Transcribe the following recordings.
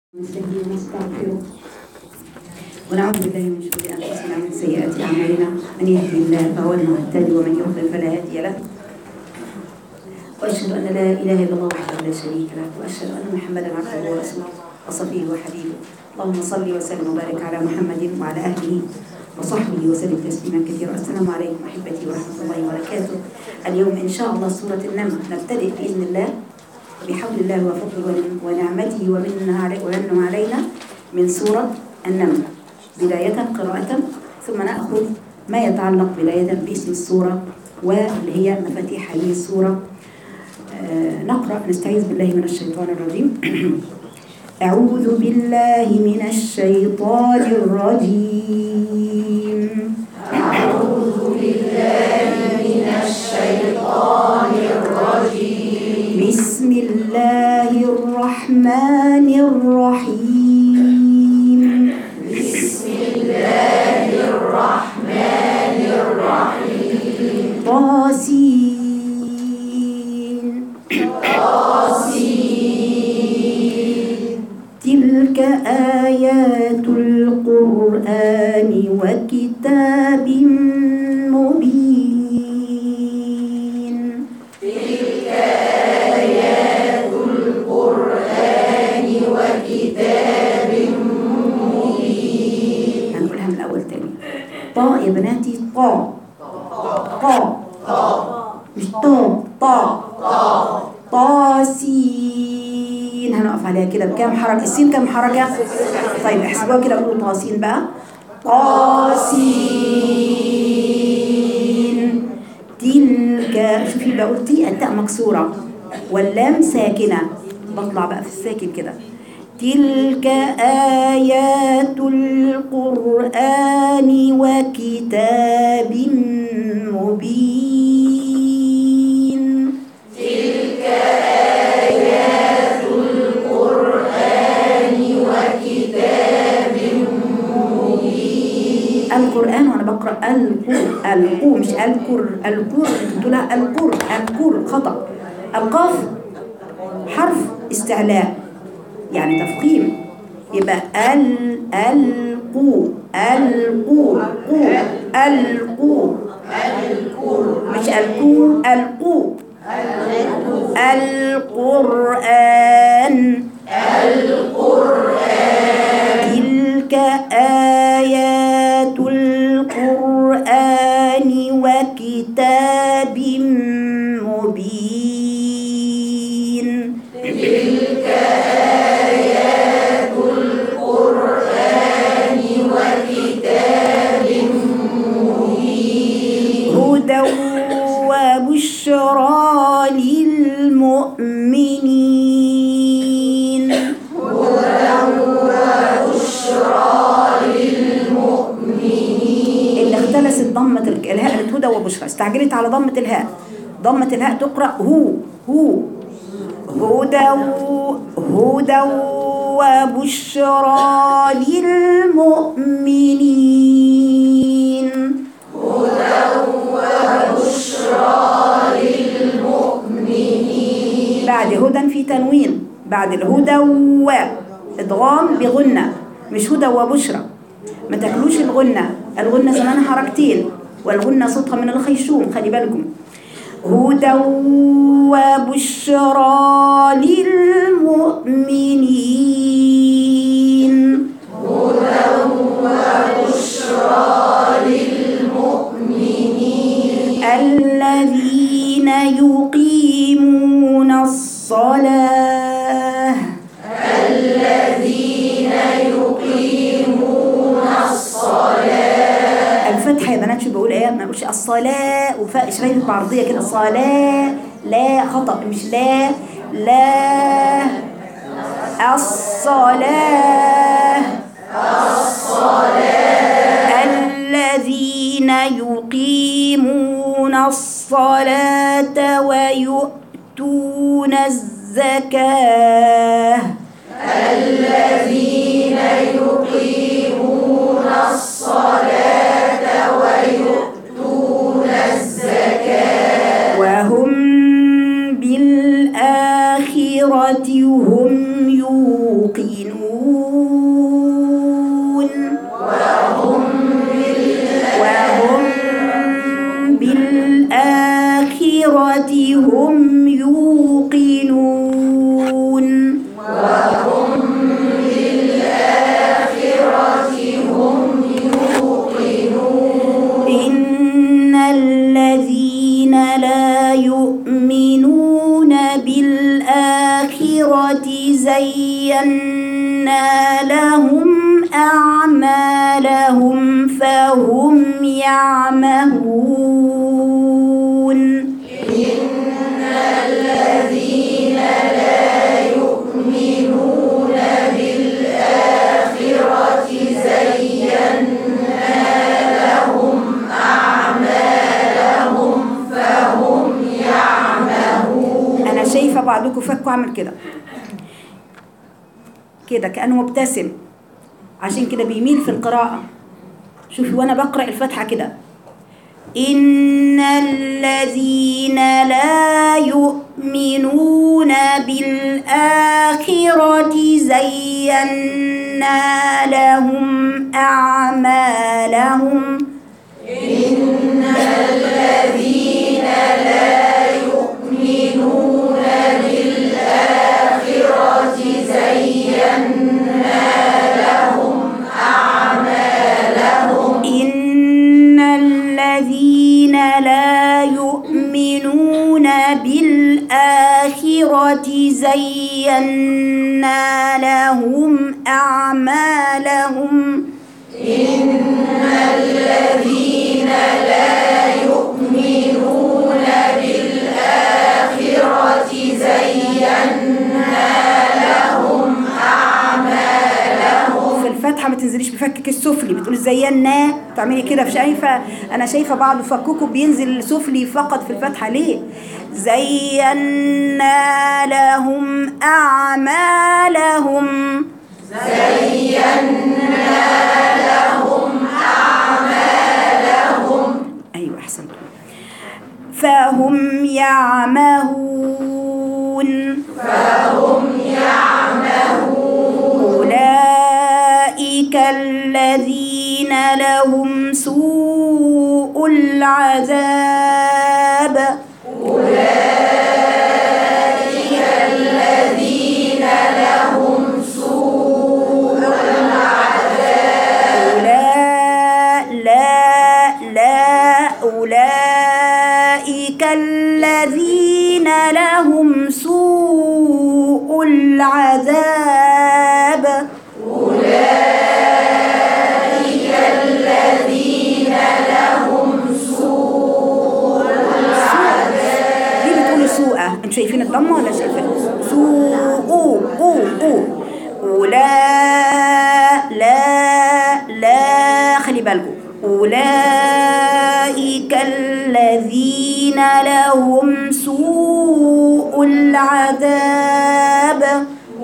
نستهديه ونستغفره ونعوذ بالله من شرور انفسنا ومن سيئات اعمالنا من يهدي الله فهو المهتدي ومن يضلل فلا هادي له واشهد ان لا اله الا الله وحده لا شريك له واشهد ان محمدا عبده ورسوله وصفيه وحبيبه اللهم صل وسلم وبارك على محمد وعلى اهله وصحبه وسلم تسليما كثيرا السلام عليكم احبتي ورحمه الله وبركاته اليوم ان شاء الله سوره النمل نبتدئ باذن الله بحول الله وفضله ونعمته ومنه علي- ومنه علينا من سورة النمل بداية قراءة ثم نأخذ ما يتعلق بداية باسم السورة واللي هي مفاتيح هذه السورة آه، نقرأ نستعيذ بالله من الشيطان الرجيم أعوذ بالله من الشيطان الرجيم بسم الله الرحمن الرحيم بسم الله الرحمن الرحيم طاسين تلك آيات القرآن وكتاب مبين هنقولها من الأول تاني طا يا بناتي طا طا مش طا طا طاسين هنقف عليها كده بكام حركة السين كام حركة طيب احسبوها كده قولوا طاسين بقى طاسين تلك شوفي بقول تي التاء مكسورة واللام ساكنة بطلع بقى في الساكن كده تلك آيات القرآن وكتاب مبين القرآن وأنا بقرأ القر القو مش القر القر قلت لها القر القر خطأ القاف حرف استعلاء يعني تفخيم يبقى ال القو القو قو القو مش القو القو القرآن تلك آيات القرآن وكتاب مبين هدى وبشرى للمؤمنين اللي اختلست ضمة الك- الهاء قالت هدى وبشرى استعجلت على ضمة الهاء ضمة الهاء تقرأ هو هو هدى و- هدى وبشرى للمؤمنين بعد هدى في تنوين بعد الهدى و ادغام بغنة مش هدى وبشرى ما تاكلوش الغنة الغنة زمان حركتين والغنة صوتها من الخيشوم خلي بالكم هدى وبشرى للمؤمنين الذين يقيمون الصلاة الفتحة يا بنات شو بقول ايه ما بقولش الصلاة وفاء شبيبة بعرضية كده صلاة لا خطأ مش لا لا الصلاة الذين يقيمون الصلاة ويؤتون الزكاة وهم بالآخرة هم يوقنون لهم أعمالهم فهم يعمهون انا شايفه بعضكم فكوا عامل كده كده كانه مبتسم عشان كده بيميل في القراءه شوفي وانا بقرا الفاتحه كده ان الذين لا يؤمنون بالاخره زينا لهم اعمالهم إن الذين لا يؤمنون بالآخرة زينا لهم أعمالهم في الفاتحه ما تنزليش بفكك السفلي بتقول زينا تعملي كده في شايفه انا شايفه بعض فككم بينزل سفلي فقط في الفاتحه ليه زينا لهم اعمالهم ايوه احسنت فهم يعمهون أولئك الذين لهم سوء العذاب أولئك لا لا أولئك الذين لهم سوء العذاب دي بتقول سوءة انتوا شايفين الضمة ولا شايفين سوء أو أو أو ولا لا لا خلي بالكم أولئك الذين لهم سوء العذاب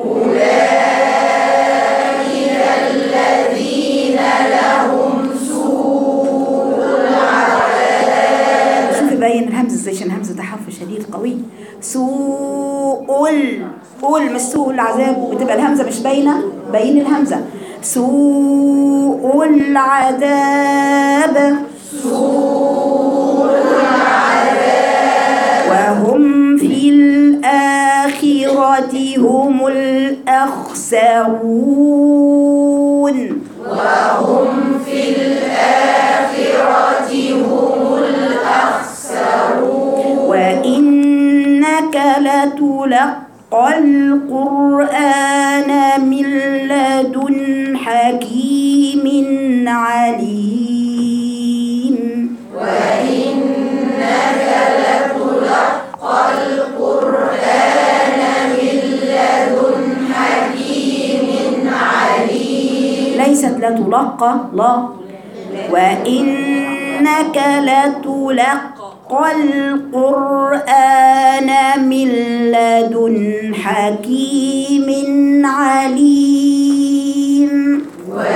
شوفي باين الهمزه ازاي عشان الهمزه ده حرف شديد قوي سوء ال قول مش سوء العذاب بتبقى الهمزه مش باينه باين الهمزه سوء العذاب وهم في الآخرة هم الأخسرون وإنك لتلقى القرآن من لدن حكيم عليم ليست لتلقى لا وإنك لتلقى القرآن من لدن حكيم عليم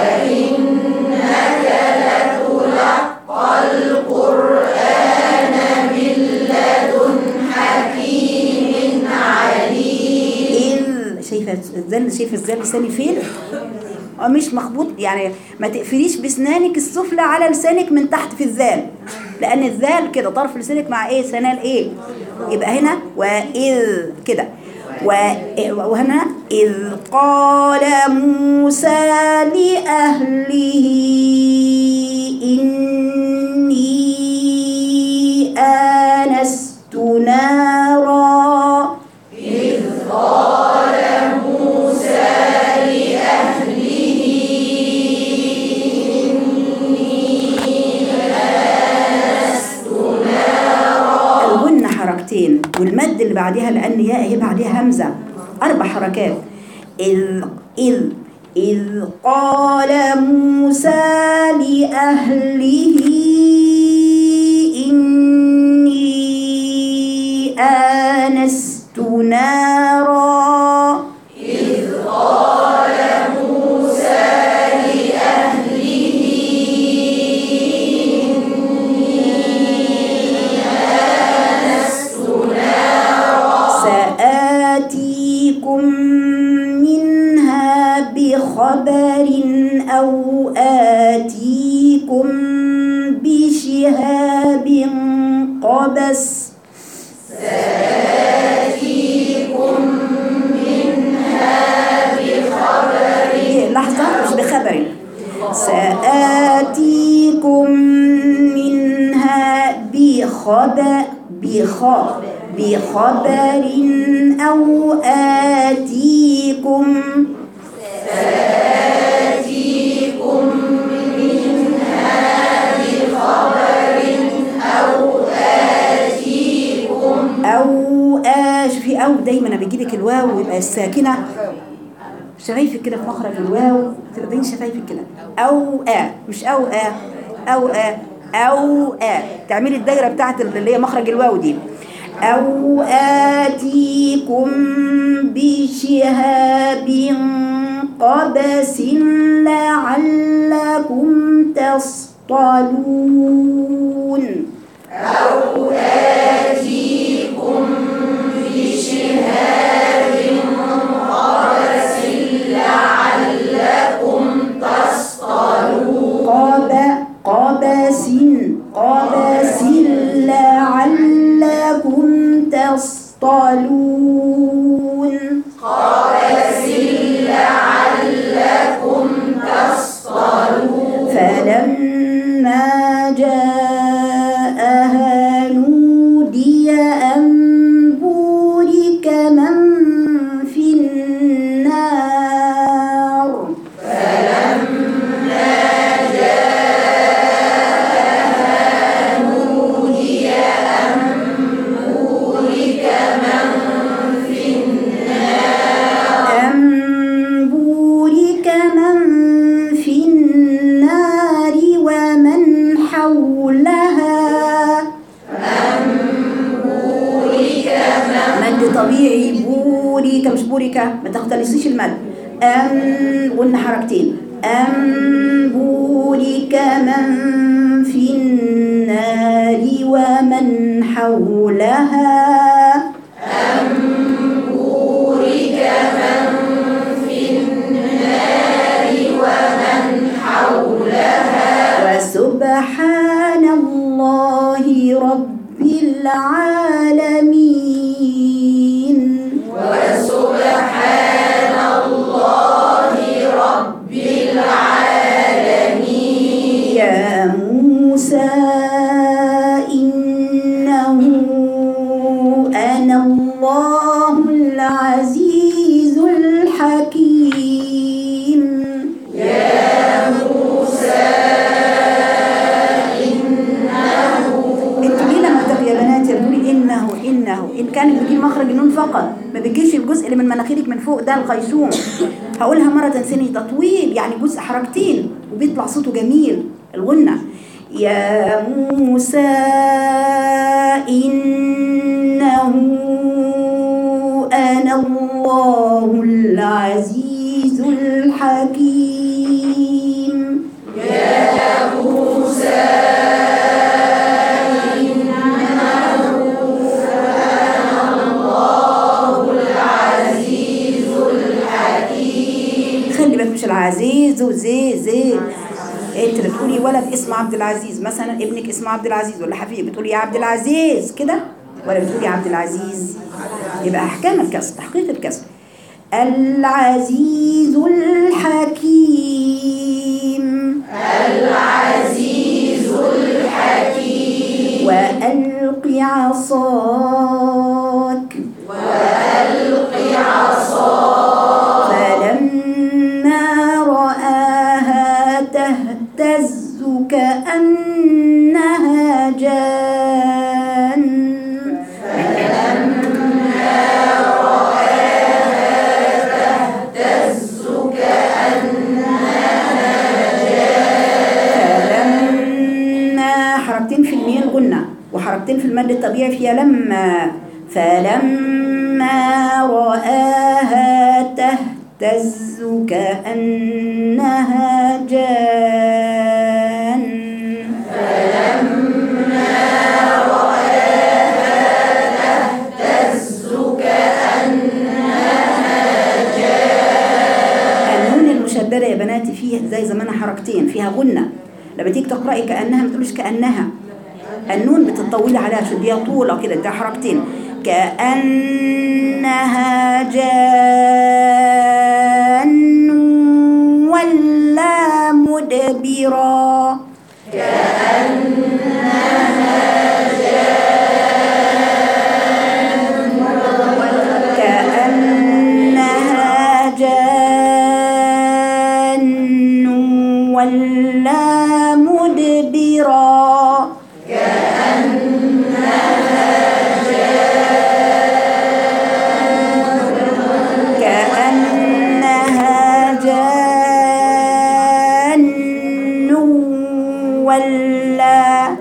إذ شايفة الزل شايفة الزل لساني فين؟ اه مش مخبوط يعني ما تقفليش بسنانك السفلى على لسانك من تحت في الذال لأن الذال كده طرف لسانك مع إيه سنان إيه يبقى هنا وإذ كده و- وهنا إذ قال موسى لأهله إني آنست نارا اللي بعدها لأن ياء هي بعدها همزة أربع حركات إذ إذ إذ قال موسى لأهله إني آنست نارا سآتيكم منها بخبر أو آتيكم بشهاب قبس سآتيكم منها بخبر لحظة مش بخبر سآتيكم منها بخبر بخبر بخبر أو آتيكم أو آش في أو دايما بيجي لك الواو ويبقى الساكنة شفايفك كده في مخرج الواو تبقى بين شفايفك كده أو آ مش أو آ أو آ أو آ تعملي الدايرة بتاعت اللي هي مخرج الواو دي أو آتيكم بشهاب قبس لعلكم تصطلون قاب قبس قبس لعلكم تصطلون فلما جاءها نودي أن بورك من في النار أن بورك من في النار ومن حولها مد طبيعي بورك مش بورك ما تختلصيش المد أن قلنا حركتين أن بورك من في النار ومن حولها وسبحان الله رب العالمين يا موسى إنه أنا الله العزيز الحكيم انتوا ليه لما بتقولوا يا بنات يا بتقولي انه انه ان كان بيجي مخرج النون فقط ما بيجيش الجزء اللي من مناخيرك من فوق ده الخيشوم هقولها مره ثانيه تطويل يعني جزء حركتين وبيطلع صوته جميل الغنه يا موسى انه انا الله العزيز الحكيم خلي بالك مش العزيز وزي زي انت بتقولي ولد اسمه عبد العزيز مثلا ابنك اسمه عبد العزيز ولا حفيد بتقولي يا عبد العزيز كده ولا بتقولي عبد العزيز يبقى احكام الكسر تحقيق الكسر العزيز الحكيم العزيز الحكيم وألق عصاك فلما رآها تهتز كأنها جان حركتين في المد الطبيعي فيها لما فلما رآها تهتز كأنها جان النون المشددة يا بناتي فيها زي زمانها حركتين فيها غنة لما تيجي تقرأي كأنها ما تقولش كأنها النون بتطولي عليها تديها طولة كده ده حركتين كأنها جان ولا مدبرا كأنها جان ولا مدبرا كأنها جان ولا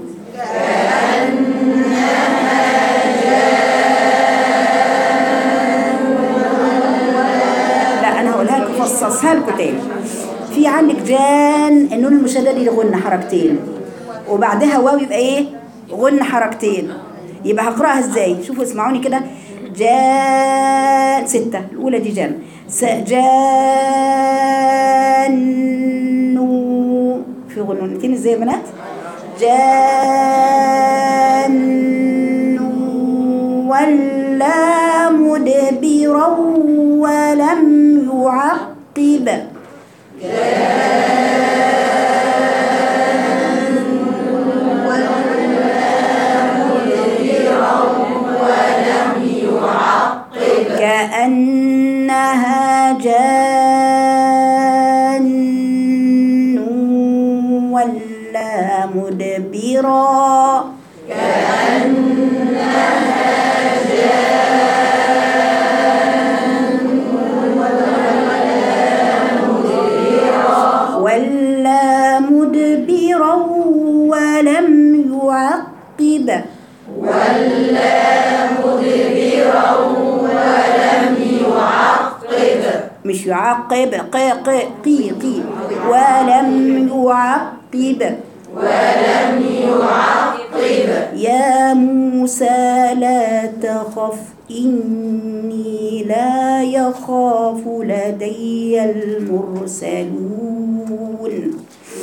لا انا هقولها لكم فصصها لكم تاني في عندك جان النون المشدد دي غن حركتين وبعدها واو يبقى ايه غن حركتين يبقى هقراها ازاي شوفوا اسمعوني كده جان ستة الأولى دي جان س جان في غنونتين ازاي يا بنات جان ولا مدبرا ولم يعقب كأنها جان ولا مدبرا ولا مدبرا ولم يعقب مش يعقب قي قي قي قي ولم يعقب ولم يعقب يا موسى لا تخف إني لا يخاف لدي المرسلون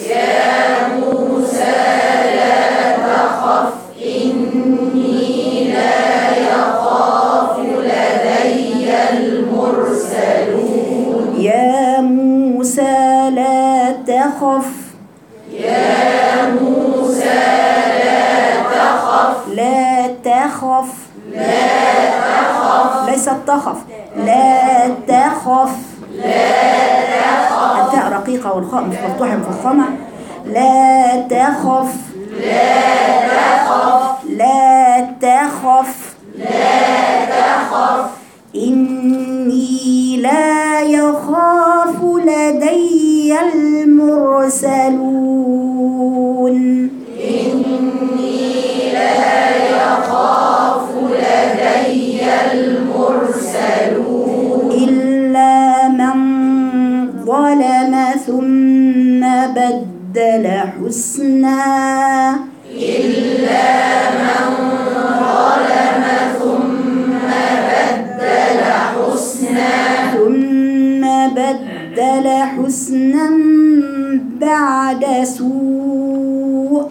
يا موسى لا تخف يا موسى لا تخف لا تخف لا تخف ليست تخف لا تخف لا تخف التاء رقيقة والخاء مش مفتوحة مفخمة لا تخف لا تخف لا تخف إني لا يخاف لدي المرسلون إلا من ظلم ثم بدل حسنا ثم بدل حسنا بعد سوء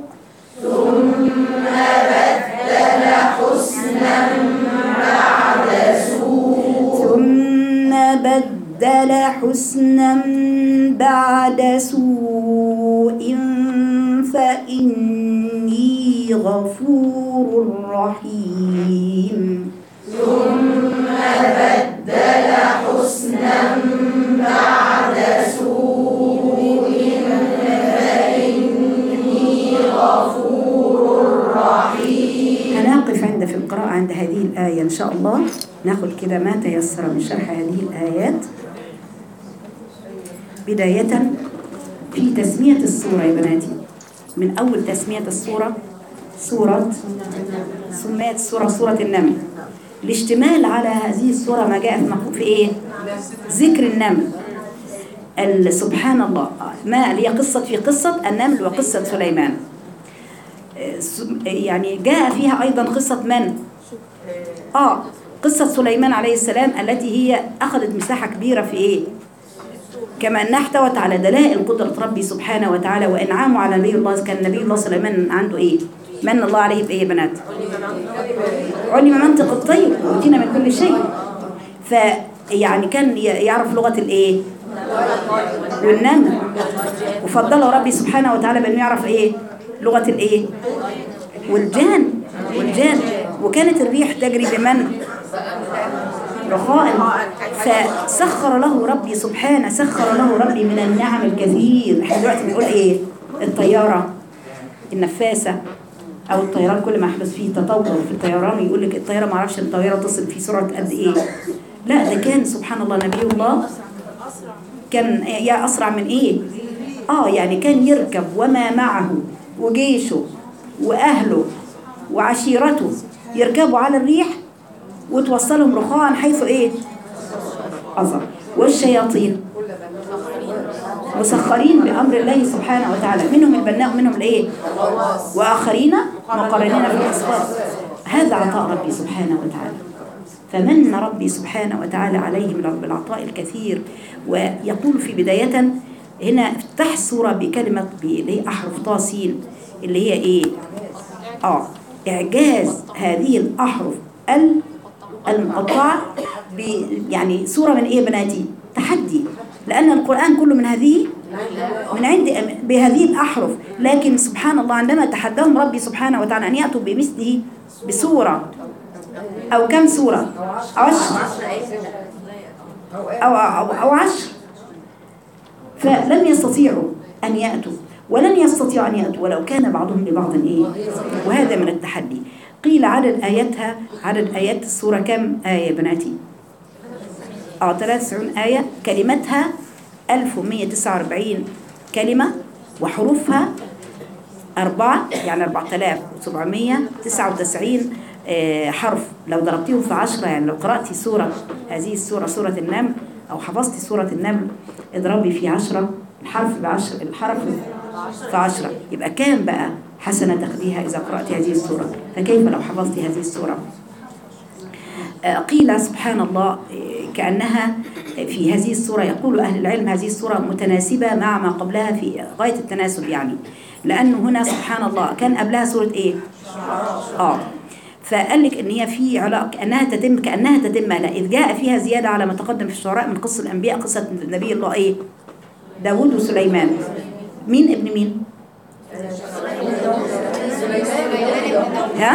ثم بدل حسنا بعد سوء فإني غفور رحيم هنقف عند في القراءة عند هذه الآية إن شاء الله ناخد كده ما تيسر من شرح هذه الآيات بداية في تسمية السورة يا بناتي من أول تسمية السورة سورة سميت سورة سورة النمل الاشتمال على هذه السورة ما جاء في مخ- في ايه ذكر النمل ال- سبحان الله ما هي قصة في قصة النمل وقصة سليمان آه، س- يعني جاء فيها أيضا قصة من آه قصة سليمان عليه السلام التي هي أخذت مساحة كبيرة في إيه كما أنها احتوت على دلائل قدرة ربي سبحانه وتعالى وإنعامه على نبي الله كان نبي الله سليمان عنده إيه من الله عليه بإيه يا بنات علم منطق الطير وأوتينا من كل شيء فيعني كان ي- يعرف لغة الإيه والنمل وفضله ربي سبحانه وتعالى بأنه يعرف إيه لغة الإيه والجان والجان وكانت الريح تجري بمن رخاء فسخر له ربي سبحانه سخر له ربي من النعم الكثير احنا دلوقتي بنقول ايه الطيارة النفاسة او الطيران كل ما يحدث فيه تطور في الطيران يقول لك الطيارة ما اعرفش الطيارة تصل في سرعة قد ايه لا ده كان سبحان الله نبي الله كان يا اسرع من ايه اه يعني كان يركب وما معه وجيشه واهله وعشيرته يركبوا على الريح وتوصلهم رخاء حيث ايه أظهر والشياطين مسخرين بأمر الله سبحانه وتعالى منهم البناء ومنهم الايه وآخرين مقرنين في الأسفار هذا عطاء ربي سبحانه وتعالى فمن ربي سبحانه وتعالى عليه من بالعطاء الكثير ويقول في بداية هنا افتح السورة بكلمة ب- اللي هي أحرف طاسين اللي هي إيه؟ آه إعجاز هذه الأحرف ال المقطعة ب- يعني سورة من إيه يا بناتي؟ تحدي لأن القرآن كله من هذه من عند بهذه الأحرف لكن سبحان الله عندما تحداهم ربي سبحانه وتعالى أن يأتوا بمثله بسورة أو كم سورة عشر أو, أو, أو عشر فلم يستطيعوا أن يأتوا ولن يستطيعوا أن يأتوا ولو كان بعضهم لبعض إيه وهذا من التحدي قيل عدد آياتها عدد آيات السورة كم آية يا بناتي اه 93 آية كلمتها 1149 كلمة وحروفها أربعة يعني 4799 آه، حرف لو ضربتيهم في عشرة يعني لو قرأتي سورة هذه السورة سورة النمل أو حفظتي سورة النمل اضربي في عشرة الحرف بعشر الحرف في عشرة يبقى كام بقى حسنة تاخديها إذا قرأتي هذه السورة فكيف لو حفظتي هذه السورة آه، قيل سبحان الله آه، كأنها في هذه السورة يقول أهل العلم هذه السورة متناسبة مع ما قبلها في غاية التناسب يعني لأنه هنا سبحان الله كان قبلها سورة إيه؟ آه فقال لك ان هي في علاقه كانها تتم كانها تتم لا اذ جاء فيها زياده على ما تقدم في الشعراء من قصه الانبياء قصه نبي الله ايه داوود وسليمان مين ابن مين ها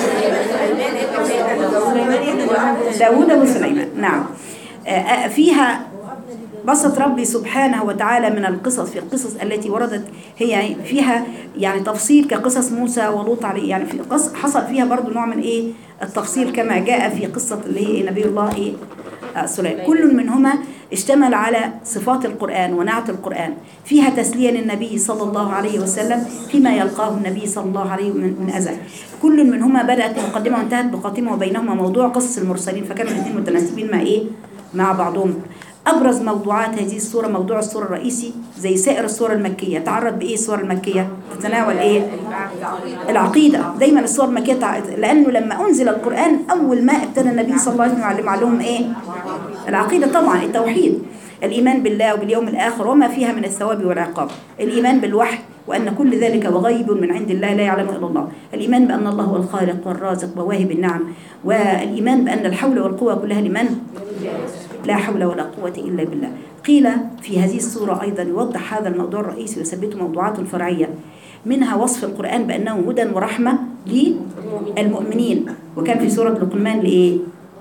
داوود وسليمان نعم آه، آه، فيها بسط ربي سبحانه وتعالى من القصص في القصص التي وردت هي فيها يعني تفصيل كقصص موسى ولوط عليه يعني في قص حصل فيها برضو نوع من ايه التفصيل كما جاء في قصة اللي هي نبي الله ايه آه، سليمان كل منهما اشتمل على صفات القرآن ونعت القرآن فيها تسلية للنبي صلى الله عليه وسلم فيما يلقاه النبي صلى الله عليه من, من أذى كل منهما بدأت مقدمة وانتهت بقاتمة وبينهما موضوع قصص المرسلين فكانوا الاثنين متناسبين مع ايه مع بعضهم أبرز موضوعات هذه السورة موضوع السورة الرئيسي زي سائر السور المكية تعرض بإيه السور المكية تتناول إيه العقيدة دايما السور المكية تع... لأنه لما أنزل القرآن أول ما ابتدى النبي صلى الله عليه وسلم يعلم عليهم إيه العقيدة طبعا التوحيد الإيمان بالله وباليوم الآخر وما فيها من الثواب والعقاب الإيمان بالوحي وأن كل ذلك وغيب من عند الله لا يعلمه إلا الله الإيمان بأن الله هو الخالق والرازق وواهب النعم والإيمان بأن الحول والقوة كلها لمن لا حول ولا قوة إلا بالله قيل في هذه السورة أيضا يوضح هذا الموضوع الرئيسي ويثبته موضوعات فرعية منها وصف القرآن بأنه هدى ورحمة للمؤمنين وكان في سورة لقمان لإيه؟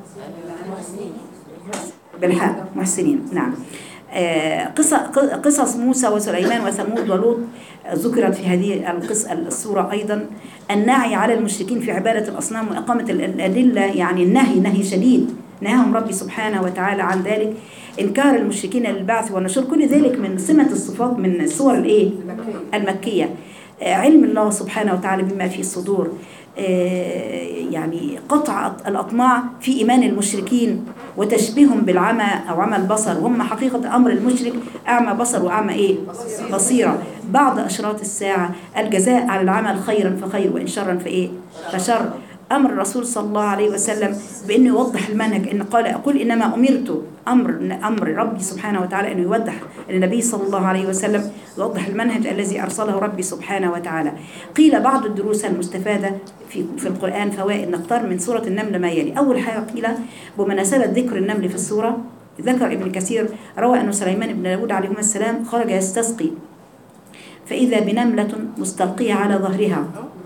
بالحق محسنين نعم آه، قص- قصص موسى وسليمان وثمود ولوط آه، ذكرت في هذه القص السورة أيضا النعي على المشركين في عبادة الأصنام وإقامة ال- الأدلة يعني النهي نهي شديد نهاهم ربي سبحانه وتعالى عن ذلك إنكار المشركين للبعث والنشور كل ذلك من سمة الصفات من السور الإيه؟ المكية آه، علم الله سبحانه وتعالى بما في الصدور آه، يعني قطع الأطماع في إيمان المشركين وتشبيههم بالعمى أو عمى البصر وهم حقيقة أمر المشرك أعمى بصر وأعمى إيه؟ بصيرة بعض أشراط الساعة الجزاء على العمل خيرا فخير وإن شرا فإيه؟ فشر أمر الرسول صلى الله عليه وسلم بأنه يوضح المنهج إن قال أقول إنما أمرت أمر أمر ربي سبحانه وتعالى أنه يوضح النبي صلى الله عليه وسلم يوضح المنهج الذي أرسله ربي سبحانه وتعالى قيل بعض الدروس المستفادة في في القرآن فوائد نختار من سورة النمل ما يلي أول حاجة قيل بمناسبة ذكر النمل في السورة ذكر ابن كثير روى أن سليمان بن داود عليهما السلام خرج يستسقي فإذا بنملة مستلقية على ظهرها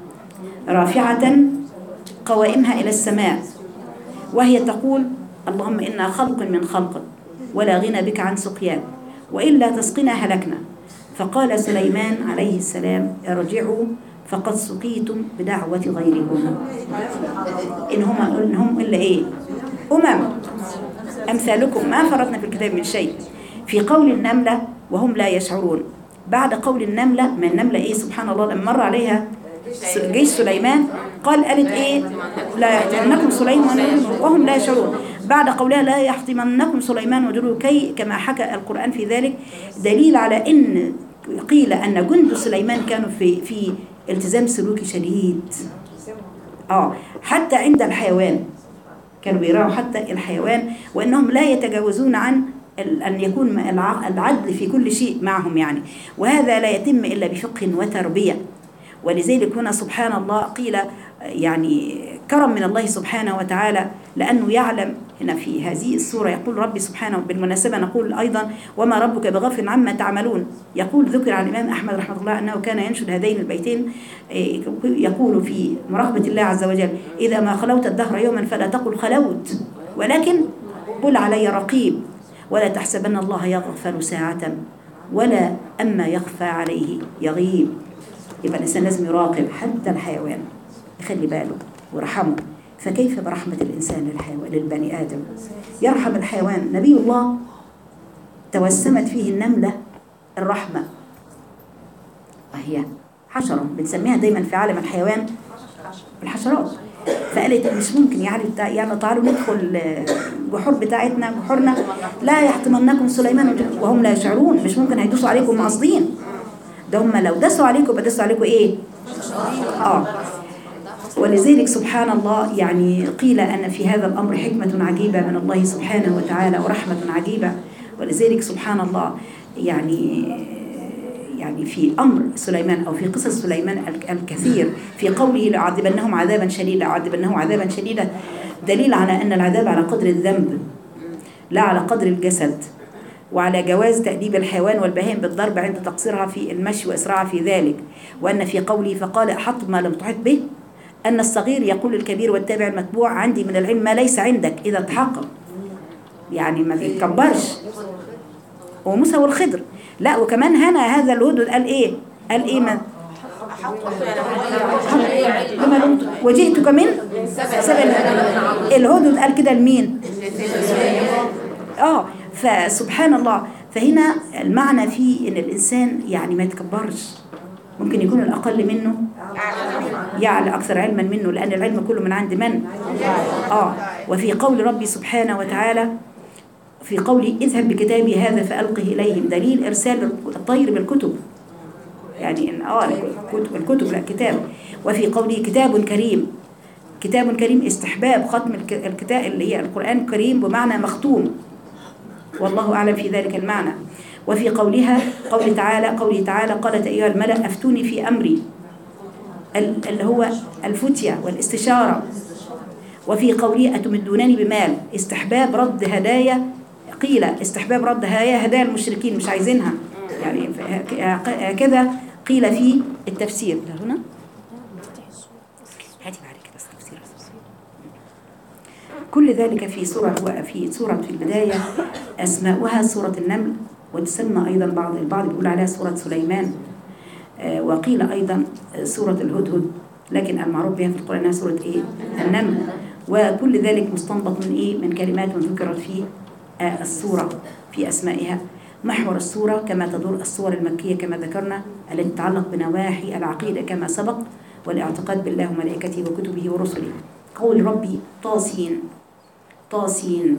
رافعة قوائمها إلى السماء وهي تقول اللهم إنا خلق من خلق ولا غنى بك عن سقيان وإلا تسقنا هلكنا فقال سليمان عليه السلام ارجعوا فقد سقيتم بدعوة غيركم إن هم إن هم إلا إيه أمم أمثالكم ما فرطنا في الكتاب من شيء في قول النملة وهم لا يشعرون بعد قول النملة ما النملة إيه سبحان الله لما مر عليها س- جيش سليمان قال قالت إيه لا يحتمنكم سليمان وهم لا يشعرون بعد قولها لا يحطمنكم سليمان وجنوده كي كما حكى القرآن في ذلك دليل على إن قيل أن جند سليمان كانوا في في التزام سلوكي شديد اه حتى عند الحيوان كانوا بيراعوا حتى الحيوان وانهم لا يتجاوزون عن ال- ان يكون الع- العدل في كل شيء معهم يعني وهذا لا يتم الا بفقه وتربيه ولذلك هنا سبحان الله قيل يعني كرم من الله سبحانه وتعالى لأنه يعلم هنا في هذه السورة يقول ربي سبحانه بالمناسبة نقول أيضا وما ربك بغافل عما تعملون يقول ذكر عن الإمام أحمد رحمه الله أنه كان ينشد هذين البيتين إيه، يقول في مراقبة الله عز وجل إذا ما خلوت الدهر يوما فلا تقل خلوت ولكن قل علي رقيب ولا تحسبن الله يغفل ساعة ولا أما يخفى عليه يغيب يبقى الإنسان لازم يراقب حتى الحيوان يخلي باله ورحمه فكيف برحمة الإنسان للحيوان للبني آدم يرحم الحيوان نبي الله توسمت فيه النملة الرحمة وهي حشرة بنسميها دايما في عالم الحيوان الحشرات فقالت مش ممكن يعني بتاع يعني تعالوا ندخل الجحور بتاعتنا جحورنا لا يحطمنكم سليمان وهم لا يشعرون مش ممكن هيدوسوا عليكم قاصدين ده هم لو دسوا عليكم يبقى دسوا عليكم ايه؟ اه ولذلك سبحان الله يعني قيل أن في هذا الأمر حكمة عجيبة من الله سبحانه وتعالى ورحمة عجيبة ولذلك سبحان الله يعني يعني في أمر سليمان أو في قصص سليمان الك- الكثير في قوله لأعذبنهم عذابا شديدا لأعذبنهم عذابا شديدا دليل على أن العذاب على قدر الذنب لا على قدر الجسد وعلى جواز تأديب الحيوان والبهائم بالضرب عند تقصيرها في المشي وإسراعها في ذلك وأن في قوله فقال أحط ما لم تحط به أن الصغير يقول للكبير والتابع المتبوع عندي من العلم ما ليس عندك إذا تحقق يعني ما بيتكبرش وموسى والخضر لا وكمان هنا هذا الهدد قال ايه قال ايه من بما لم ت- وجئتك من سبع الهدد قال كده لمين اه فسبحان الله فهنا المعنى فيه ان الانسان يعني ما يتكبرش ممكن يكون الاقل منه يعلى اكثر علما منه لان العلم كله من عند من اه وفي قول ربي سبحانه وتعالى في قولي اذهب بكتابي هذا فألقه إليهم دليل إرسال الطير بالكتب يعني إن آه الكتب, الكتب لا كتاب وفي قوله كتاب كريم كتاب كريم استحباب ختم الك- الكتاب اللي هي القرآن الكريم بمعنى مختوم والله أعلم في ذلك المعنى وفي قولها قول تعالى قوله تعالى قالت أيها الملأ أفتوني في أمري ال- اللي هو الفتية والاستشارة وفي قوله أتمدونني بمال استحباب رد هدايا قيل استحباب رد هدايا هدايا المشركين مش عايزينها يعني ف- هكذا قيل في التفسير ده هنا هاتي بعد كده التفسير كل ذلك في سورة وفي سورة في البداية أسماؤها سورة النمل وتسمى أيضا بعض البعض بيقول عليها سورة سليمان آه، وقيل أيضا سورة الهدهد لكن المعروف بها في القرآن أنها سورة إيه؟ النمل وكل ذلك مستنبط من إيه؟ من كلمات ذكرت في آه، السورة في أسمائها محور السورة كما تدور الصور المكية كما ذكرنا التي تتعلق بنواحي العقيدة كما سبق والاعتقاد بالله وملائكته وكتبه ورسله قول ربي طاسين طاسين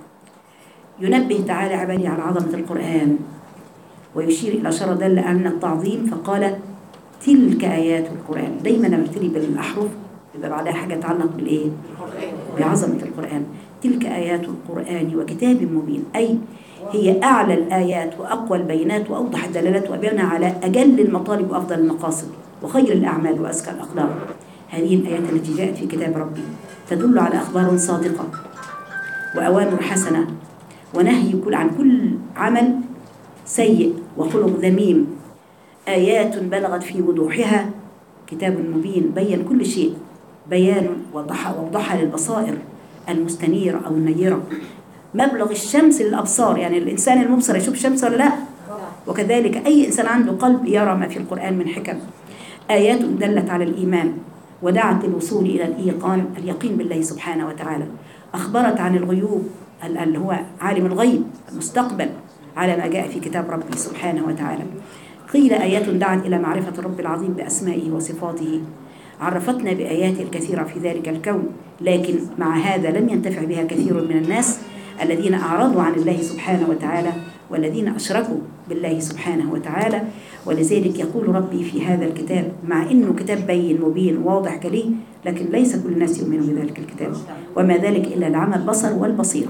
ينبه تعالى عبادي على عظمة القرآن ويشير إلى شر دل أن التعظيم فقال تلك آيات القرآن دايما لما بتري بالأحرف يبقى بعدها حاجة تتعلق بالإيه؟ بعظمة القرآن تلك آيات القرآن وكتاب مبين أي هي أعلى الآيات وأقوى البينات وأوضح الدلالات وأبينها على أجل المطالب وأفضل المقاصد وخير الأعمال وأزكى الأخلاق هذه الآيات التي جاءت في كتاب ربي تدل على أخبار صادقة وأوامر حسنة ونهي كل عن كل عمل سيء وخلق ذميم آيات بلغت في وضوحها كتاب مبين بين كل شيء بيان وضح وضحها للبصائر المستنيرة أو النيرة مبلغ الشمس للأبصار يعني الإنسان المبصر يشوف الشمس ولا لا وكذلك أي إنسان عنده قلب يرى ما في القرآن من حكم آيات دلت على الإيمان ودعت للوصول إلى الإيقان اليقين بالله سبحانه وتعالى أخبرت عن الغيوب ال- اللي هو عالم الغيب المستقبل على ما جاء في كتاب ربي سبحانه وتعالى قيل آيات دعت إلى معرفة الرب العظيم بأسمائه وصفاته عرفتنا بآيات الكثيرة في ذلك الكون لكن مع هذا لم ينتفع بها كثير من الناس الذين أعرضوا عن الله سبحانه وتعالى والذين أشركوا بالله سبحانه وتعالى ولذلك يقول ربي في هذا الكتاب مع إنه كتاب بين مبين واضح كلي لكن ليس كل الناس يؤمن بذلك الكتاب وما ذلك إلا العمى البصر والبصيرة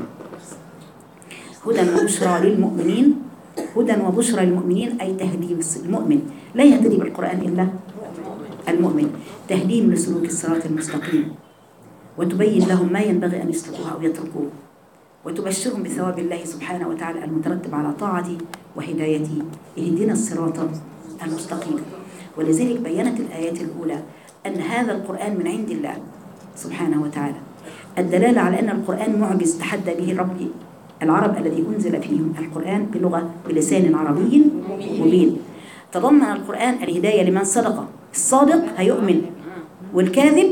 هدى وبشرى للمؤمنين هدى وبشرى للمؤمنين أي تهديم المؤمن لا يهتدي بالقرآن إلا المؤمن تهديم لسلوك الصراط المستقيم وتبين لهم ما ينبغي أن يسلكوه أو يتركوه وتبشرهم بثواب الله سبحانه وتعالى المترتب على طاعته وهدايته اهدنا الصراط المستقيم ولذلك بينت الآيات الأولى أن هذا القرآن من عند الله سبحانه وتعالى الدلالة على أن القرآن معجز تحدى به ربي العرب الذي أنزل فيهم القرآن بلغة بلسان عربي مبين تضمن القرآن الهداية لمن صدق الصادق هيؤمن والكاذب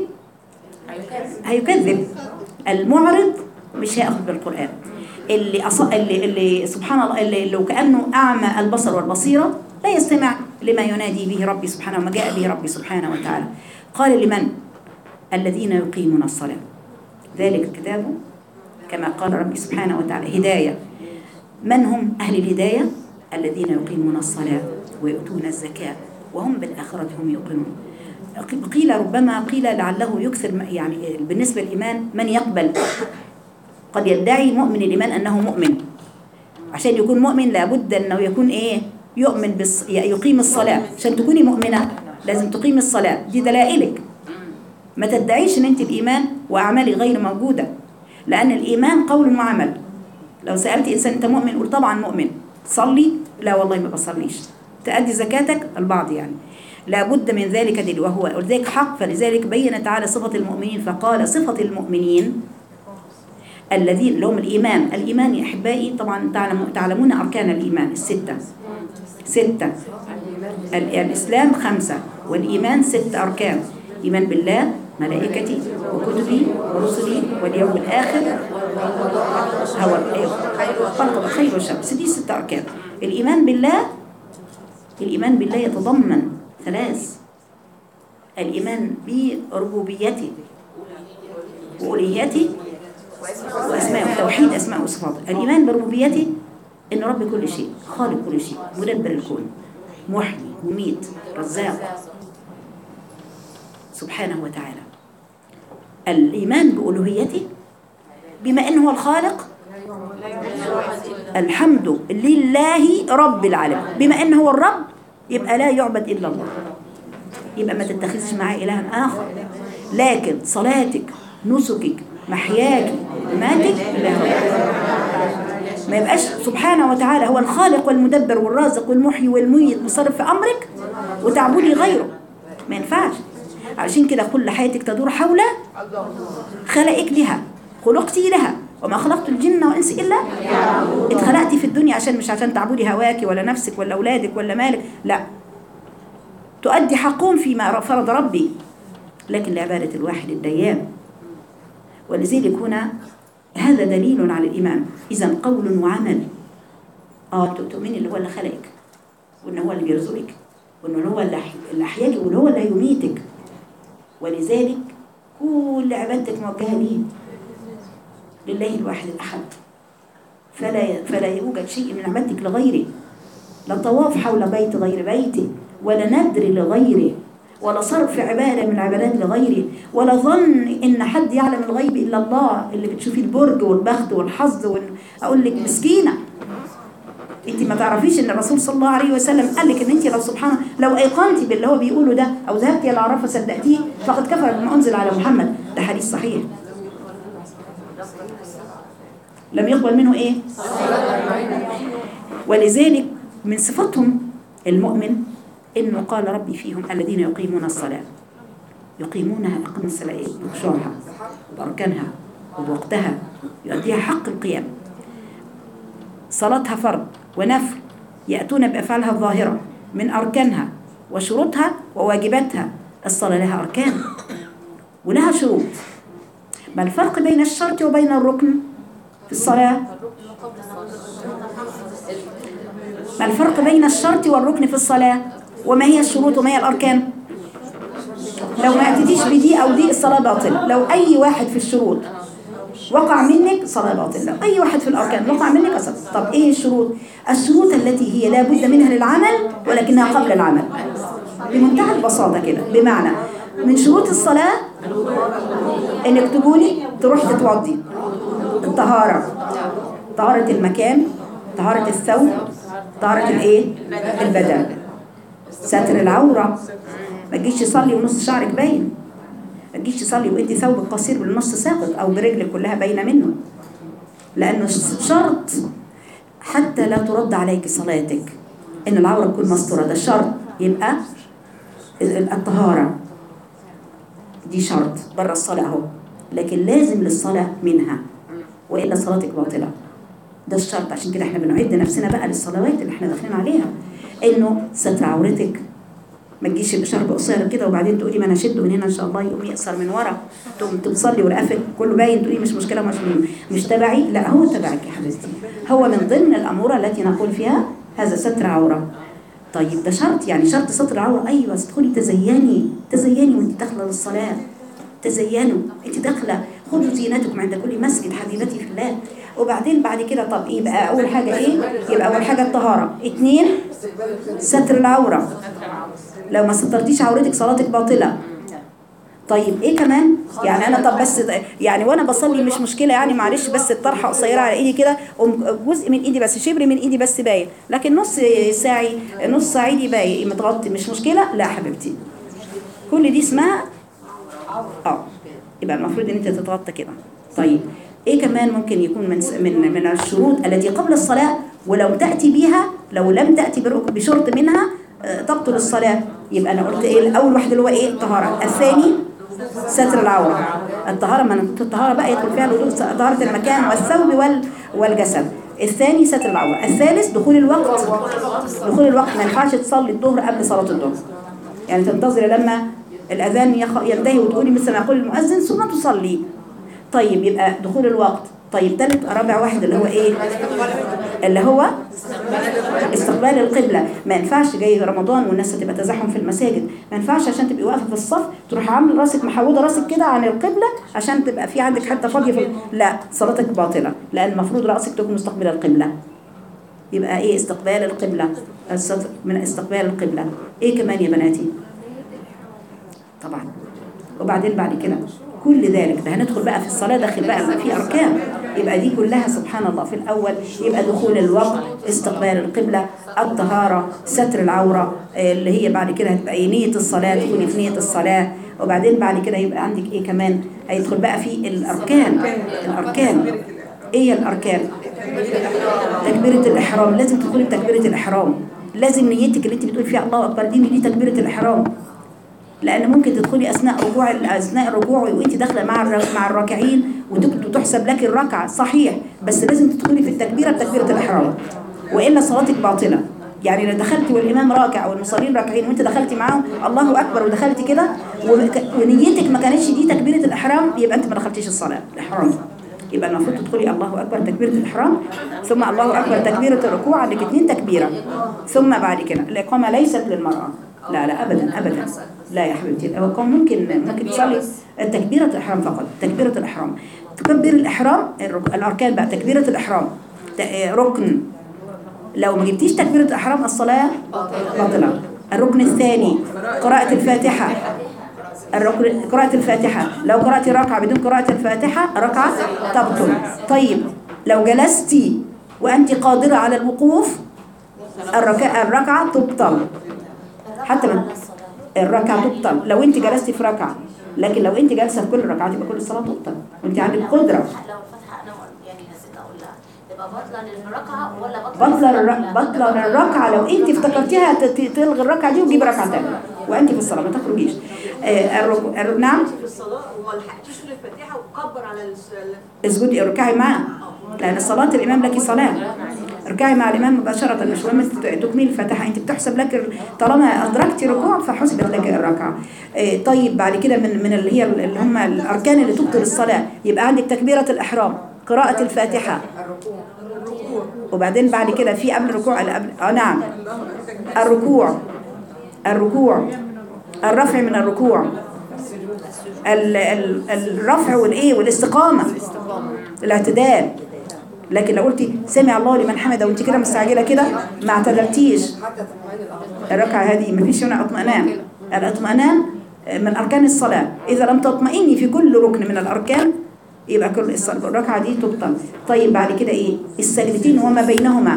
هيكذب المعرض مش هياخذ بالقرآن اللي, أص... اللي اللي سبحان الله اللي لو كأنه أعمى البصر والبصيرة لا يستمع لما ينادي به ربي سبحانه وما جاء به ربي سبحانه وتعالى قال لمن الذين يقيمون الصلاة ذلك كتابه كما قال ربي سبحانه وتعالى هداية من هم أهل الهداية الذين يقيمون الصلاة ويؤتون الزكاة وهم بالآخرة هم يوقنون قيل ربما قيل لعله يكثر يعني بالنسبة للإيمان من يقبل قد يدعي مؤمن الإيمان أنه مؤمن عشان يكون مؤمن لابد أنه يكون إيه يؤمن بالص... يقيم الصلاة عشان تكوني مؤمنة لازم تقيم الصلاة دي دلائلك ما تدعيش ان انت الايمان واعمالي غير موجوده لان الايمان قول وعمل لو سالت انسان انت مؤمن قول طبعا مؤمن تصلي لا والله ما بصليش تأدي زكاتك البعض يعني لابد من ذلك دل وهو ولذلك حق فلذلك بين تعالى صفة المؤمنين فقال صفة المؤمنين الذين لهم الإيمان الإيمان يا أحبائي طبعا تعلم تعلمون أركان الإيمان الستة ستة ال- الإسلام خمسة والإيمان ست أركان إيمان بالله ملائكته وكتبه ورسله واليوم الآخر هو خلق الخير والشر دي ست أركان الإيمان بالله الإيمان بالله يتضمن ثلاث الإيمان بربوبيته وألوهيته وأسماء توحيد أسماء وصفاته الإيمان بربوبيته إن رب كل شيء خالق كل شيء مدبر الكون محيي مميت رزاق سبحانه وتعالى الإيمان بألوهيته بما أنه هو الخالق الحمد لله رب العالمين بما أنه هو الرب يبقى لا يعبد إلا الله يبقى ما تتخذش معاه إلها آخر لكن صلاتك نسكك محياك ماتك لله ما يبقاش سبحانه وتعالى هو الخالق والمدبر والرازق والمحيي والميت مصرف في أمرك وتعبدي غيره ما ينفعش علشان كده كل حياتك تدور حول خلقك لها خلقتي لها وما خلقت الجن والانس الا اتخلقتي في الدنيا عشان مش عشان تعبدي هواك ولا نفسك ولا اولادك ولا مالك لا تؤدي حقهم فيما فرض ربي لكن لعبادة الواحد الديان ولذلك هنا هذا دليل على الإيمان إذا قول وعمل اه تؤمني اللي هو اللي خلقك وان هو اللي بيرزقك وان هو اللي أح- اللي احياك وان هو اللي يميتك ولذلك كل عبادتك موجهه ليه لله الواحد الاحد فلا فلا يوجد شيء من عبادتك لغيره لا طواف حول بيت غير بيته ولا ندر لغيره ولا صرف عبادة من العبادات لغيره ولا ظن إن حد يعلم الغيب إلا الله اللي بتشوفي البرج والبخت والحظ وال... أقول لك مسكينة انت ما تعرفيش ان الرسول صلى الله عليه وسلم قال لك ان انت لو سبحانه لو ايقنتي باللي هو بيقوله ده او ذهبتي الى عرفه صدقتيه فقد كفر بما انزل على محمد ده حديث صحيح لم يقبل منه ايه ولذلك من صفاتهم المؤمن انه قال ربي فيهم الذين يقيمون الصلاه يقيمونها اقام الصلاه إيه؟ بخشوعها وباركانها وبوقتها يؤديها حق القيام صلاتها فرض ونفل يأتون بأفعالها الظاهرة من أركانها وشروطها وواجباتها الصلاة لها أركان ولها شروط ما الفرق بين الشرط وبين الركن في الصلاة ما الفرق بين الشرط والركن في الصلاة وما هي الشروط وما هي الأركان لو ما أتيتيش بدي أو دي الصلاة باطلة لو أي واحد في الشروط وقع منك صلاة باطلة لو أي واحد في الأركان وقع منك أصلا طب إيه الشروط الشروط التي هي لا بد منها للعمل ولكنها قبل العمل بمنتهى البساطة كده بمعنى من شروط الصلاة انك تقولي تروح تتوضي الطهارة طهارة المكان طهارة الثوب طهارة الايه البدن ستر العورة ما تجيش تصلي ونص شعرك باين ما تجيش تصلي وانت ثوبك قصير بالنص ساقط او برجلك كلها باينه منه لانه شرط حتى لا ترد عليك صلاتك ان العوره تكون مستوره ده شرط يبقى الطهاره دي شرط بره الصلاه اهو لكن لازم للصلاه منها والا صلاتك باطله ده الشرط عشان كده احنا بنعد نفسنا بقى للصلوات اللي احنا داخلين عليها انه ستر عورتك ما تجيش بشرب قصير كده وبعدين تقولي ما انا اشده من هنا ان شاء الله يقوم يقصر من ورا تقوم تصلي ورقفك كله باين تقولي مش مشكله مش مش تبعي لا هو تبعك يا حبيبتي هو من ضمن الامور التي نقول فيها هذا ستر عوره طيب ده شرط يعني شرط ستر العوره ايوه تدخلي تزيني تزيني وانت داخله للصلاه تزينوا انت داخله خذوا زينتكم عند كل مسجد حبيبتي في الله وبعدين بعد كده طب ايه بقى اول حاجه ايه يبقى اول حاجه الطهاره اثنين ستر العوره لو ما سترتيش عورتك صلاتك باطله طيب ايه كمان يعني انا طب بس يعني وانا بصلي مش مشكله يعني معلش بس الطرحه قصيره على ايدي كده جزء من ايدي بس شبر من ايدي بس باين لكن نص ساعي نص ساعدي باين متغطي مش مشكله لا حبيبتي كل دي اسمها اه يبقى المفروض ان انت تتغطى كده طيب ايه كمان ممكن يكون من من من الشروط التي قبل الصلاه ولو تاتي بها لو لم تاتي بشرط منها تبطل الصلاه يبقى انا قلت ايه الاول واحد اللي هو ايه الطهاره الثاني ستر العوره الطهاره ما انا قلت الطهاره بقى يدخل فيها الوضوء طهاره المكان والثوب وال والجسد الثاني ستر العوره الثالث دخول الوقت دخول الوقت ما ينفعش تصلي الظهر قبل صلاه الظهر يعني تنتظري لما الاذان ينتهي وتقولي مثل ما يقول المؤذن ثم تصلي طيب يبقى دخول الوقت طيب ثالث رابع واحد اللي هو ايه اللي هو استقبال القبلة ما ينفعش جاي رمضان والناس هتبقى تزاحم في المساجد ما ينفعش عشان تبقي واقفه في الصف تروح عامل راسك محوده راسك كده عن القبلة عشان تبقى في عندك حته فاضيه في لا صلاتك باطله لان المفروض راسك تكون مستقبل القبلة يبقى ايه استقبال القبلة من استقبال القبلة ايه كمان يا بناتي طبعا وبعدين بعد كده كل ذلك ده هندخل بقى في الصلاة داخل بقى في أركان يبقى دي كلها سبحان الله في الأول يبقى دخول الوقت استقبال القبلة الطهارة ستر العورة اللي هي بعد كده هتبقى نية الصلاة تكوني في نية الصلاة وبعدين بعد كده يبقى عندك ايه كمان هيدخل بقى في الأركان الأركان ايه هي الأركان تكبيرة الإحرام لازم تدخلي بتكبيرة الإحرام لازم نيتك اللي انت بتقول فيها الله أكبر دي دي تكبيرة الإحرام لان ممكن تدخلي اثناء ركوع اثناء الركوع وانت داخله مع مع الراكعين وتحسب لك الركعه صحيح بس لازم تدخلي في التكبيره بتكبيره الاحرام والا صلاتك باطله يعني لو دخلتي والامام راكع والمصلين راكعين وانت دخلتي معاهم الله اكبر ودخلتي كده ونيتك ما كانتش دي تكبيره الاحرام يبقى انت ما دخلتيش الصلاه الاحرام يبقى المفروض تدخلي الله اكبر تكبيره الاحرام ثم الله اكبر تكبيره الركوع عندك اثنين تكبيره ثم بعد كده الاقامه ليست للمراه لا لا ابدا ابدا لا يا حبيبتي الاقامه ممكن ممكن تصلي تكبيره الاحرام فقط تكبيره الاحرام تكبر الاحرام الرك- الاركان بقى تكبيره الاحرام ت- آه، ركن لو ما جبتيش تكبيره الاحرام الصلاه باطله الركن الثاني قراءه الفاتحه الركن قراءة الفاتحة لو قرأت ركعة بدون قراءة الفاتحة ركعة تبطل طيب لو جلستي وأنت قادرة على الوقوف الركعة, الركعة تبطل حتى من الركعة تبطل لو أنت جلستي في ركعة لكن لو أنت جالسة في كل الركعات يبقى كل الصلاة تبطل وأنت عندك قدرة لو الفتحة أنا يعني نسيت أقول لها تبقى بطلة للركعة ولا بطلة بطل الر- بطل الركعة لو أنت افتكرتيها ت- ت- تلغي الركعة دي وتجيب ركعة تانية وأنت في الصلاة ما تخرجيش آه، الركو- الر- نعم في الصلاة وما لحقتيش تقولي الفاتحة وكبر على الس- اسجدي اركعي معه لأن صلاة الإمام لك صلاة اركعي مع الإمام مباشرة مش مهم ت- تكملي الفاتحة أنت بتحسب لك ال- طالما أدركتي ركوع فحسبت لك الركعة إيه، طيب بعد كده من من اللي هي ال- اللي هم الأركان اللي تبطل الصلاة يبقى عندك تكبيرة الإحرام قراءة الفاتحة وبعدين بعد كده في قبل الركوع اللي قبل اه نعم الركوع الركوع الرفع من الركوع ال- ال- الرفع والايه والاستقامه الاعتدال لكن لو قلتي سمع الله لمن حمده وانت كده مستعجله كده ما اعتدلتيش الركعه هذه ما فيش هنا اطمئنان الاطمئنان من اركان الصلاه اذا لم تطمئني في كل ركن من الاركان يبقى كل الصلاة الركعه دي تبطل طيب بعد كده ايه السجدتين وما بينهما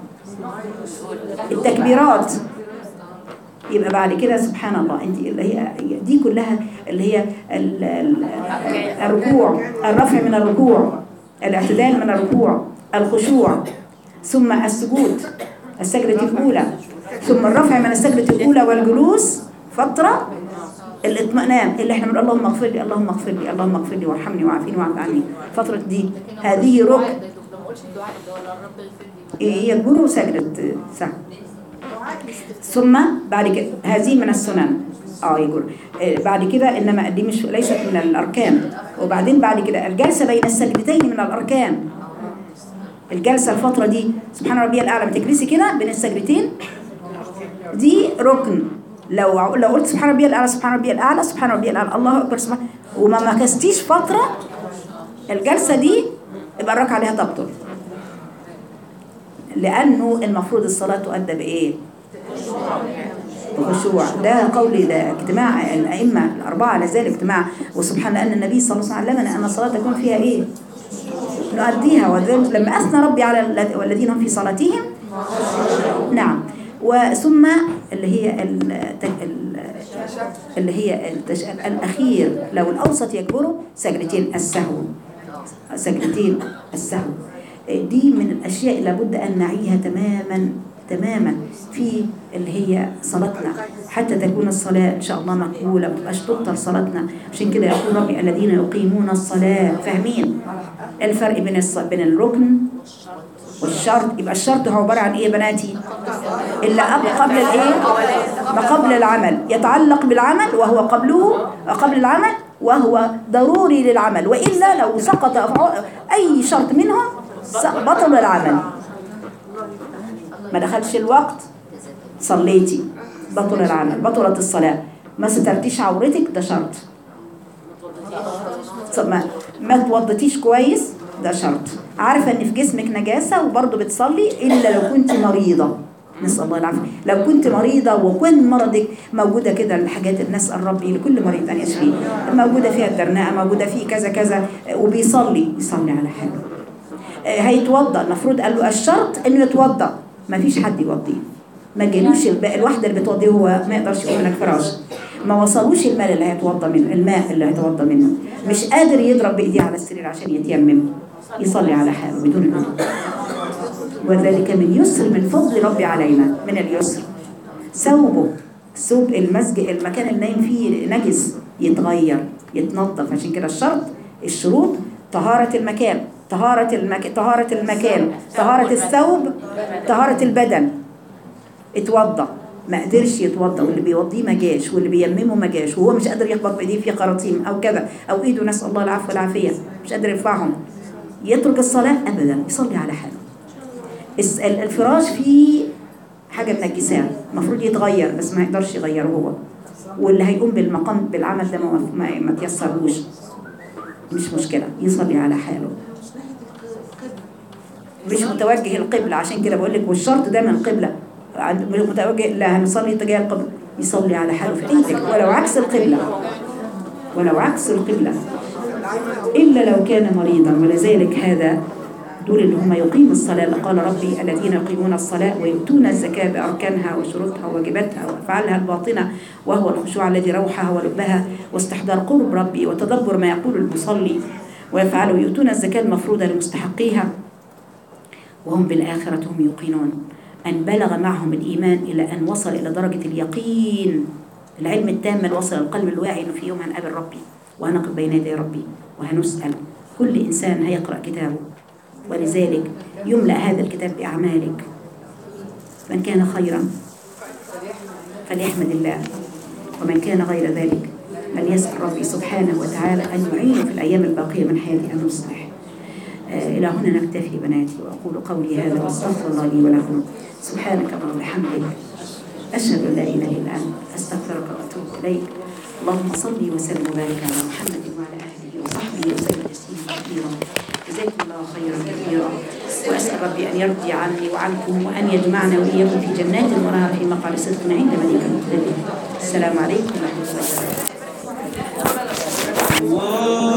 التكبيرات يبقى بعد كده سبحان الله انت اللي هي دي كلها اللي هي ال- ال- الركوع الرفع من الركوع الاعتدال من الركوع الخشوع ثم السجود السجدة الأولى ثم الرفع من السجدة الأولى والجلوس فترة الاطمئنان اللي احنا بنقول اللهم اغفر لي اللهم اغفر لي اللهم اغفر لي وارحمني وعافيني واعف عني فترة دي هذه ركن ما بقولش الدعاء اللي هو لا رب اغفر لي هي الجلو سجدة سهو ثم بعد كده هذه من السنن اه يقول آه، بعد كده انما دي مش ليست من الاركان وبعدين بعد كده الجلسه بين السجدتين من الاركان الجلسه الفتره دي سبحان ربي الاعلى ما تجلسي كده بين السجدتين دي ركن لو لو قلت سبحان ربي الاعلى سبحان ربي الاعلى سبحان ربي الاعلى الله اكبر سبحان وما مكستيش فتره الجلسه دي يبقى الركعه عليها تبطل لأنه المفروض الصلاة تؤدى بإيه؟ بخشوع ده قول ده اجتماع الأئمة الأربعة على ذلك اجتماع وسبحان أن النبي صلى الله عليه وسلم علمنا أن الصلاة تكون فيها إيه؟ نؤديها وذلك لما أثنى ربي على الذ- والذين هم في صلاتهم نعم وثم اللي هي ال- ت- ال- اللي هي التش- الأخير لو الأوسط يجبره سجدتين السهو سجدتين السهو دي من الأشياء اللي لابد أن نعيها تماما تماما في اللي هي صلاتنا حتى تكون الصلاة إن شاء الله مقبولة ما تبقاش تبطل صلاتنا عشان كده يقول ربي الذين يقيمون الصلاة فاهمين الفرق بين الص... بين الركن والشرط يبقى الشرط هو عبارة عن إيه يا بناتي إلا أب قبل الإيه ما قبل العمل يتعلق بالعمل وهو قبله قبل العمل وهو ضروري للعمل وإلا لو سقط أفع- أي شرط منهم س- بطل العمل ما دخلش الوقت صليتي بطل العمل بطلت الصلاة ما سترتيش عورتك ده شرط ما, ما توضتيش كويس ده شرط عارفة ان في جسمك نجاسة وبرضه بتصلي الا لو كنت مريضة نسأل الله العافية لو كنت مريضة وكن مرضك موجودة كده الحاجات نسأل ربي لكل مريض أن يشفيه موجودة فيها الدرناء موجودة فيه كذا كذا وبيصلي يصلي على حاله آه، هيتوضا المفروض قال له الشرط انه يتوضا ما فيش حد يوضيه ما جالوش الباقي الواحده اللي بتوضيه هو ما يقدرش يقوم من الفراش ما وصلوش الماء اللي هيتوضا منه الماء اللي هيتوضا منه مش قادر يضرب بايديه على السرير عشان يتيمم يصلي على حاله بدون الوضوء وذلك من يسر من فضل ربي علينا من اليسر ثوبه ثوب المسجد المكان اللي نايم فيه نجس يتغير يتنظف عشان كده الشرط الشروط طهارة المكان طهارة المكان طهارة المكان طهارة الثوب طهارة البدن اتوضى ما قدرش يتوضى واللي بيوضيه ما جاش واللي بيممه ما جاش وهو مش قادر يخبط بايديه في خراطيم او كذا او ايده نسال الله العفو والعافيه مش قادر يرفعهم يترك الصلاة أبدا يصلي على حاله الس- ال- الفراش فيه حاجة منجساه المفروض يتغير بس ما يقدرش يغيره هو واللي هيقوم بالمقام بالعمل ده ما, ما, ما تيسرهوش مش مشكلة يصلي على حاله مش متوجه القبلة عشان كده بقول لك والشرط ده من القبلة عند- مش متوجه لا هنصلي اتجاه القبلة يصلي على حاله في أي اتجاه ولو عكس القبلة ولو عكس القبلة إلا لو كان مريضا ولذلك هذا دول اللي هم يقيموا الصلاة قال ربي الذين يقيمون الصلاة ويؤتون الزكاة بأركانها وشروطها وواجباتها وأفعالها الباطنة وهو الخشوع الذي روحها ولبها واستحضار قرب ربي وتدبر ما يقول المصلي ويفعله ويؤتون الزكاة المفروضة لمستحقيها وهم بالآخرة هم يوقنون أن بلغ معهم الإيمان إلى أن وصل إلى درجة اليقين العلم التام اللي وصل القلب الواعي إنه في يوم هنقابل ربي وهنقف بين يدي ربي وهنسأل كل إنسان هيقرأ كتابه ولذلك يملأ هذا الكتاب بأعمالك من كان خيرا فليحمد الله ومن كان غير ذلك فليسأل ربي سبحانه وتعالى أن يعينه في الأيام الباقية من حياته أن يصلح آه، إلى هنا نكتفي بناتي وأقول قولي هذا وأستغفر الله لي ولكم سبحانك اللهم وبحمدك أشهد أن لا إله إلا أنت أستغفرك وأتوب إليك اللهم صل وسلم وبارك على محمد وعلى آله وصحبه وسلم تسليما كثيرا جزاكم الله خيرا كثيرا وأسأل ربي أن يرضي عني وعنكم وأن يجمعنا وإياكم في جنات ونهر في مقعد صدق عند مليك مقتدر السلام عليكم ورحمة الله وبركاته الله